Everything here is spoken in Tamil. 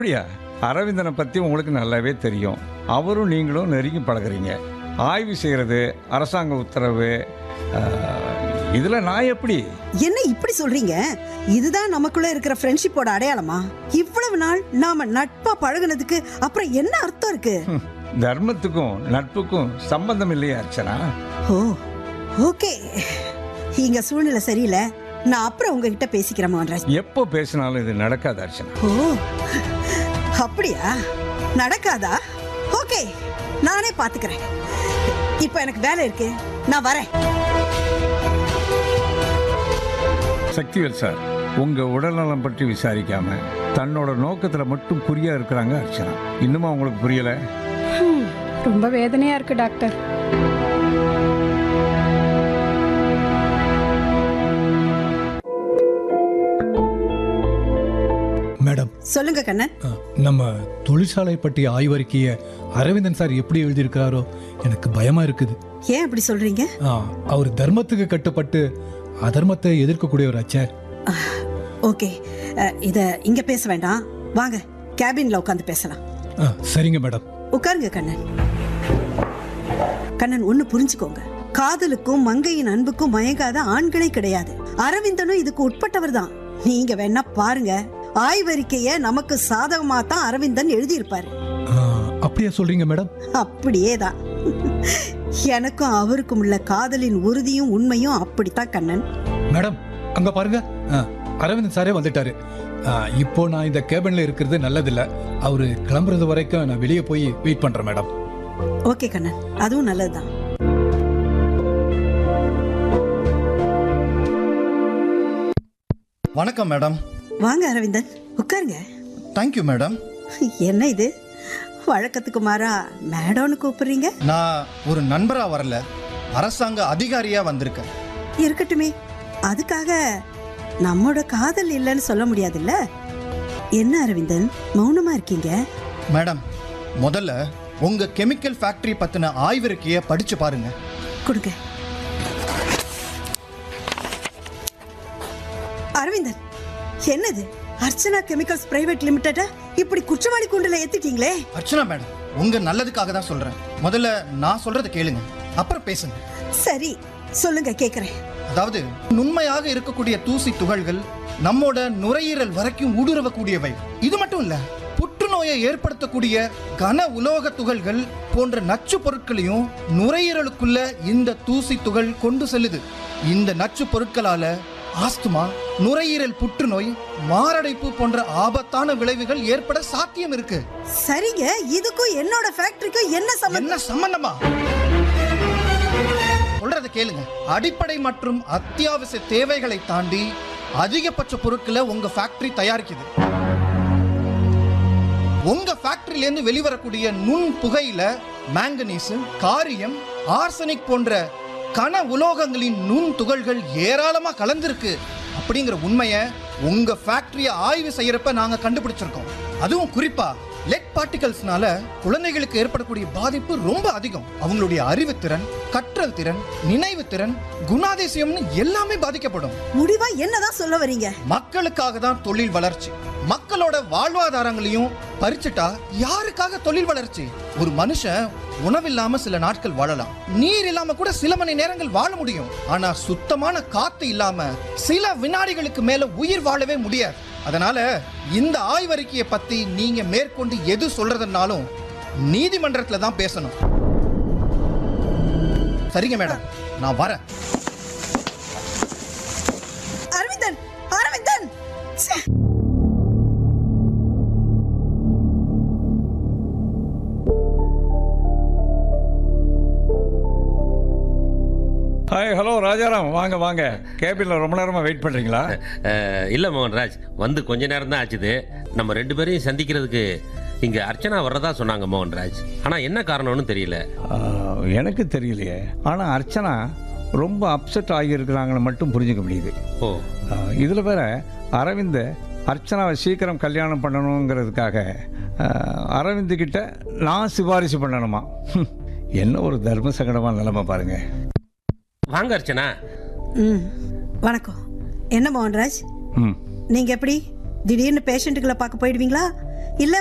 அப்படியா அரவிந்தனை பற்றி உங்களுக்கு நல்லாவே தெரியும் அவரும் நீங்களும் நெருங்கி பழகுறீங்க ஆய்வு செய்கிறது அரசாங்க உத்தரவு இதில் நான் எப்படி என்ன இப்படி சொல்றீங்க இதுதான் நமக்குள்ள இருக்கிற ஃப்ரெண்ட்ஷிப்போட அடையாளமா இவ்வளவு நாள் நாம நட்பா பழகுனதுக்கு அப்புறம் என்ன அர்த்தம் இருக்கு ஹம், தர்மத்துக்கும் நட்புக்கும் சம்பந்தம் இல்லையா அர்ச்சனா ஓ ஓகே இங்க சூழ்நிலை சரியில்லை நான் அப்புறம் உங்ககிட்ட பேசிக்கிறேன் மோகன்ராஜ் எப்போ பேசினாலும் இது நடக்காது அர்ச்சனா ஓ அப்படியா நடக்காதா ஓகே நானே பாத்துக்கிறேன் இப்போ எனக்கு வேலை இருக்கு நான் வரேன் சக்திவேல் சார் உங்க உடல்நலம் பற்றி விசாரிக்காம தன்னோட நோக்கத்துல மட்டும் குறியா இருக்கிறாங்க அர்ச்சனா இன்னுமா உங்களுக்கு புரியல ஹம், ரொம்ப வேதனையா இருக்கு டாக்டர் மேடம் சொல்லுங்க கண்ணன் அ, நம்ம தொழிற்சாலை பற்றிய ஆய்வறிக்கையை அரவிந்தன் சார் எப்படி எழுதியிருக்கிறாரோ எனக்கு பயமா இருக்குது ஏன் அப்படி சொல்றீங்க ஆ, அவர் தர்மத்துக்கு கட்டுப்பட்டு அதர்மத்தை எதிர்க்கக்கூடியவராச்சே ஓகே அஹ், இத இங்க பேச வேண்டாம் வாங்க கேபின்ல உட்காந்து பேசலாம் ஆ, சரிங்க மேடம் உட்காருங்க கண்ணன் கண்ணன் ஒண்ணு புரிஞ்சுக்கோங்க காதலுக்கும் மங்கையின் அன்புக்கும் மயங்காத ஆண்களே கிடையாது அரவிந்தனும் இதுக்கு உட்பட்டவர் தான் நீங்க வேணா பாருங்க ஆய்வறிக்கைய நமக்கு சாதகமா தான் அரவிந்தன் எழுதியிருப்பாரு ஆ, அப்படியா சொல்றீங்க மேடம் அப்படியே தான் எனக்கும் அவருக்கும் உள்ள காதலின் உறுதியும் உண்மையும் அப்படித்தான் கண்ணன் மேடம் அங்க பாருங்க ஆ, அரவிந்தன் சாரே வந்துட்டாரு ஆ, இப்போ நான் இந்த கேபின்ல இருக்கிறது நல்லதில்ல அவரு கிளம்புறது வரைக்கும் நான் வெளியே போய் வெயிட் பண்றேன் மேடம் ஓகே கண்ணன் அதுவும் நல்லதுதான் வணக்கம் மேடம் வாங்க அரவிந்தன் உட்காருங்க தேங்க்யூ மேடம் என்ன இது வழக்கத்துக்கு மாறா மேடம்னு கூப்பிடுறீங்க நான் ஒரு நண்பரா வரல அரசாங்க அதிகாரியா வந்திருக்கேன் இருக்கட்டுமே அதுக்காக நம்மோட காதல் இல்லைன்னு சொல்ல முடியாதுல்ல என்ன அரவிந்தன் மௌனமா இருக்கீங்க மேடம் முதல்ல உங்க கெமிக்கல் ஃபேக்டரி பத்தின ஆய்விருக்கைய படிச்சு பாருங்க கொடுங்க அரவிந்தன் என்னது அர்ச்சனா கெமிக்கல்ஸ் பிரைவேட் லிமிடெட இப்படி குற்றவாளி கூண்டுல ஏத்திட்டீங்களே அர்ச்சனா மேடம் உங்க நல்லதுக்காக தான் சொல்றேன் முதல்ல நான் சொல்றத கேளுங்க அப்புறம் பேசுங்க சரி சொல்லுங்க கேக்குறேன் அதாவது நுண்மையாக இருக்கக்கூடிய தூசி துகள்கள் நம்மோட நுரையீரல் வரைக்கும் ஊடுருவக்கூடியவை இது மட்டும் இல்ல புற்றுநோயை ஏற்படுத்தக்கூடிய கன உலோக துகள்கள் போன்ற நச்சு பொருட்களையும் நுரையீரலுக்குள்ள இந்த தூசி துகள் கொண்டு செல்லுது இந்த நச்சு பொருட்களால ஆஸ்துமா நுரையீரல் புற்றுநோய் மாரடைப்பு போன்ற ஆபத்தான விளைவுகள் ஏற்பட சாத்தியம் இருக்கு சரிங்க இதுக்கும் என்னோட ஃபேக்டரிக்கும் என்ன சம்பந்தம் என்ன சம்பந்தமா சொல்றத கேளுங்க அடிப்படை மற்றும் அத்தியாவசிய தேவைகளை தாண்டி அதிகபட்ச பொருட்களை உங்க ஃபேக்டரி தயாரிக்குது உங்க ஃபேக்டரியில இருந்து வெளிவரக்கூடிய நுண் புகையில மேங்கனீஸ் காரியம் ஆர்சனிக் போன்ற கன உலோகங்களின் நுண் துகள்கள் ஏராளமா கலந்திருக்கு அப்படிங்கிற உண்மையை உங்க ஃபேக்டரியை ஆய்வு செய்யறப்ப நாங்க கண்டுபிடிச்சிருக்கோம் அதுவும் குறிப்பா லெட் பார்ட்டிகல்ஸ்னால குழந்தைகளுக்கு ஏற்படக்கூடிய பாதிப்பு ரொம்ப அதிகம் அவங்களுடைய அறிவுத்திறன் கற்றல் திறன் நினைவு திறன் குணாதிசயம்னு எல்லாமே பாதிக்கப்படும் முடிவா என்னதான் சொல்ல வரீங்க மக்களுக்காக தான் தொழில் வளர்ச்சி மக்களோட வாழ்வாதாரங்களையும் பறிச்சுட்டா யாருக்காக தொழில் வளர்ச்சி ஒரு மனுஷன் உணவில்லாம சில நாட்கள் வாழலாம் நீர் இல்லாம கூட சில மணி நேரங்கள் வாழ முடியும் ஆனா சுத்தமான காத்து இல்லாம சில வினாடிகளுக்கு மேல உயிர் வாழவே முடியாது அதனால இந்த ஆய்வறிக்கையை பத்தி நீங்க மேற்கொண்டு எது சொல்றதுனாலும் நீதிமன்றத்துல தான் பேசணும் சரிங்க மேடம் நான் வரேன் அரவிந்தன் அரவிந்தன் ச்சே. ஹாய் ஹலோ ராஜாராம் வாங்க வாங்க கேபினில் ரொம்ப நேரமாக வெயிட் பண்ணுறீங்களா அஹ், இல்ல மோகன்ராஜ் வந்து கொஞ்ச நேரம் தான் ஆச்சுது நம்ம ரெண்டு பேரையும் சந்திக்கிறதுக்கு இங்க அர்ச்சனா வர்றதா சொன்னாங்க மோகன்ராஜ் ஆனா என்ன காரணம்னு தெரியல ஆஹ், எனக்கு தெரியலையே ஆனால் அர்ச்சனா ரொம்ப அப்செட் ஆகியிருக்கிறாங்கன்னு மட்டும் புரிஞ்சுக்க முடியுது ஓ இதில் வேற அரவிந்த் அர்ச்சனாவை சீக்கிரம் கல்யாணம் பண்ணணுங்கிறதுக்காக ஆஹ், அரவிந்த் கிட்ட நான் சிபாரிசு பண்ணணுமா ஹம், என்ன ஒரு தர்ம சங்கடமான நிலைமை பாருங்க வாங்க அர்ச்சனா ம் வணக்கம் என்ன மோகன்ராஜ் ம் நீங்க எப்படி திடீர்னு பேஷண்ட்டுகளை பார்க்க போயிடுவீங்களா